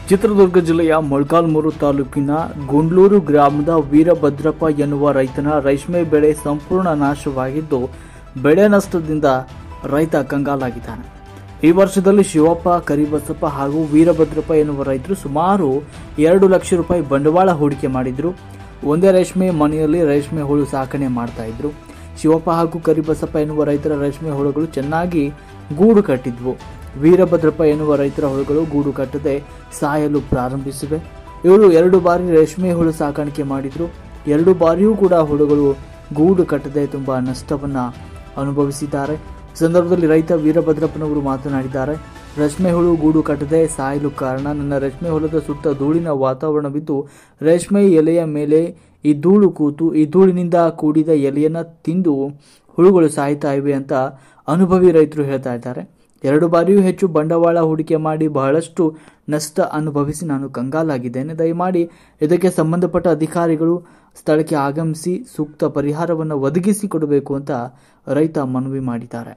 ಚಿತ್ರದುರ್ಗ ಜಿಲ್ಲೆಯ ಮೊಳಕಾಲ್ಮೂರು ತಾಲೂಕಿನ ಗುಂಡ್ಲೂರು ಗ್ರಾಮದ ವೀರಭದ್ರಪ್ಪ ಎನ್ನುವ ರೈತನ ರೇಷ್ಮೆ ಬೆಳೆ ಸಂಪೂರ್ಣ ನಾಶವಾಗಿದ್ದು ಬೆಳೆ ನಷ್ಟದಿಂದ ರೈತ ಕಂಗಾಲಾಗಿದ್ದಾನೆ ಈ ವರ್ಷದಲ್ಲಿ ಶಿವಪ್ಪ ಕರಿಬಸಪ್ಪ ಹಾಗೂ ವೀರಭದ್ರಪ್ಪ ಎನ್ನುವ ರೈತರು ಸುಮಾರು ಎರಡು ಲಕ್ಷ ರೂಪಾಯಿ ಬಂಡವಾಳ ಹೂಡಿಕೆ ಮಾಡಿದ್ರು ಒಂದೇ ರೇಷ್ಮೆ ಮನೆಯಲ್ಲಿ ರೇಷ್ಮೆ ಹುಳು ಸಾಕಣೆ ಮಾಡ್ತಾ ಇದ್ರು ಶಿವಪ್ಪ ಹಾಗೂ ಕರಿಬಸಪ್ಪ ಎನ್ನುವ ರೈತರ ರೇಷ್ಮೆ ಹುಳುಗಳು ಚೆನ್ನಾಗಿ ಗೂಡು ಕಟ್ಟಿದ್ವು ವೀರಭದ್ರಪ್ಪ ಎನ್ನುವ ರೈತರ ಹುಳುಗಳು ಗೂಡು ಕಟ್ಟದೆ ಸಾಯಲು ಪ್ರಾರಂಭಿಸಿವೆ ಇವರು ಎರಡು ಬಾರಿ ರೇಷ್ಮೆ ಹುಳು ಸಾಕಾಣಿಕೆ ಮಾಡಿದ್ರು ಎರಡು ಬಾರಿಯೂ ಕೂಡ ಹುಳುಗಳು ಗೂಡು ಕಟ್ಟದೆ ತುಂಬಾ ನಷ್ಟವನ್ನ ಅನುಭವಿಸಿದ್ದಾರೆ ಈ ಸಂದರ್ಭದಲ್ಲಿ ರೈತ ವೀರಭದ್ರಪ್ಪನವರು ಮಾತನಾಡಿದ್ದಾರೆ ರೇಷ್ಮೆ ಹುಳು ಗೂಡು ಕಟ್ಟದೆ ಸಾಯಲು ಕಾರಣ ನನ್ನ ರೇಷ್ಮೆ ಹುಳದ ಸುತ್ತ ಧೂಳಿನ ವಾತಾವರಣವಿದ್ದು ರೇಷ್ಮೆ ಎಲೆಯ ಮೇಲೆ ಈ ಧೂಳು ಕೂತು ಈ ಧೂಳಿನಿಂದ ಕೂಡಿದ ಎಲೆಯನ್ನ ತಿಂದು ಹುಳುಗಳು ಸಾಯ್ತಾ ಇವೆ ಅಂತ ಅನುಭವಿ ರೈತರು ಹೇಳ್ತಾ ಇದ್ದಾರೆ ಎರಡು ಬಾರಿಯೂ ಹೆಚ್ಚು ಬಂಡವಾಳ ಹೂಡಿಕೆ ಮಾಡಿ ಬಹಳಷ್ಟು ನಷ್ಟ ಅನುಭವಿಸಿ ನಾನು ಕಂಗಾಲಾಗಿದ್ದೇನೆ ದಯಮಾಡಿ ಇದಕ್ಕೆ ಸಂಬಂಧಪಟ್ಟ ಅಧಿಕಾರಿಗಳು ಸ್ಥಳಕ್ಕೆ ಆಗಮಿಸಿ ಸೂಕ್ತ ಪರಿಹಾರವನ್ನು ಒದಗಿಸಿ ಕೊಡಬೇಕು ಅಂತ ರೈತ ಮನವಿ ಮಾಡಿದ್ದಾರೆ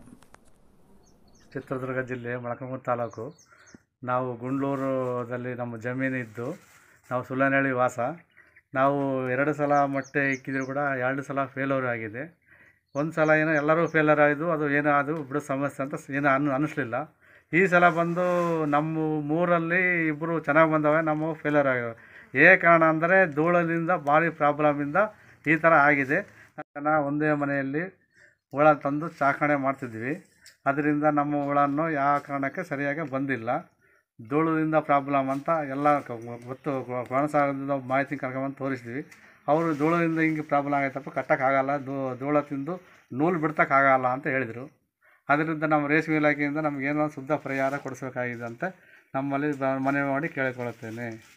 ಚಿತ್ರದುರ್ಗ ಜಿಲ್ಲೆ ಮೊಳಕಾಲ್ಮೂರು ತಾಲೂಕು ನಾವು ಗುಂಡ್ಲೂರಲ್ಲಿ ನಮ್ಮ ಜಮೀನು ಇದ್ದು ನಾವು ಸುಳ್ಳನಹಳ್ಳಿ ವಾಸ ನಾವು ಎರಡು ಸಲ ಮೊಟ್ಟೆ ಇಕ್ಕಿದ್ರು ಕೂಡ ಎರಡು ಸಲ ಫೇಲೂರ್ ಆಗಿದೆ ಒಂದು ಸಲ ಏನೋ ಎಲ್ಲರೂ ಫೇಲರ್ ಆಯಿತು ಅದು ಏನೋ ಅದು ಬಿಡು ಸಮಸ್ಯೆ ಅಂತ ಏನೋ ಅನ್ ಅನ್ನಿಸ್ಲಿಲ್ಲ ಈ ಸಲ ಬಂದು ನಮ್ಮ ಮೂರಲ್ಲಿ ಇಬ್ಬರು ಚೆನ್ನಾಗಿ ಬಂದವೆ ನಮ್ಮ ಫೇಲರ್ ಆಗಿವೆ ಏ ಕಾರಣ ಅಂದರೆ ಧೂಳದಿಂದ ಭಾರಿ ಪ್ರಾಬ್ಲಮಿಂದ ಈ ಥರ ಆಗಿದೆ ನಾವು ಒಂದೇ ಮನೆಯಲ್ಲಿ ಹುಳ ತಂದು ಸಾಕಣೆ ಮಾಡ್ತಿದ್ವಿ ಅದರಿಂದ ನಮ್ಮ ಹುಳನ್ನು ಯಾವ ಕಾರಣಕ್ಕೆ ಸರಿಯಾಗಿ ಬಂದಿಲ್ಲ ಧೂಳದಿಂದ ಪ್ರಾಬ್ಲಮ್ ಅಂತ ಎಲ್ಲ ಕ- ಗೊತ್ತು ಕೊಣಸಾಗರದಿಂದ ಮಾಹಿತಿ ಕರ್ಕೊಂಬಂದು ತೋರಿಸಿದ್ವಿ ಅವರು ಧೂಳದಿಂದ ಹಿಂಗೆ ಪ್ರಾಬ್ಲಮ್ ಆಗೈತಪ್ಪ ಕಟ್ಟೋಕ್ಕಾಗಲ್ಲ ಧೂಳ ತಿಂದು ನೂಲು ಬಿಡ್ತಕ್ಕಾಗಲ್ಲ ಅಂತ ಹೇಳಿದರು ಅದರಿಂದ ನಮ್ಮ ರೇಷ್ಮೆ ಇಲಾಖೆಯಿಂದ ನಮಗೇನೋ ಶುದ್ಧ ಪರಿಹಾರ ಕೊಡಿಸ್ಬೇಕಾಗಿದೆ ಅಂತ ನಮ್ಮಲ್ಲಿ ಬ- ಮನವಿ ಮಾಡಿ ಕೇಳಿಕೊಳ್ಳುತ್ತೇನೆ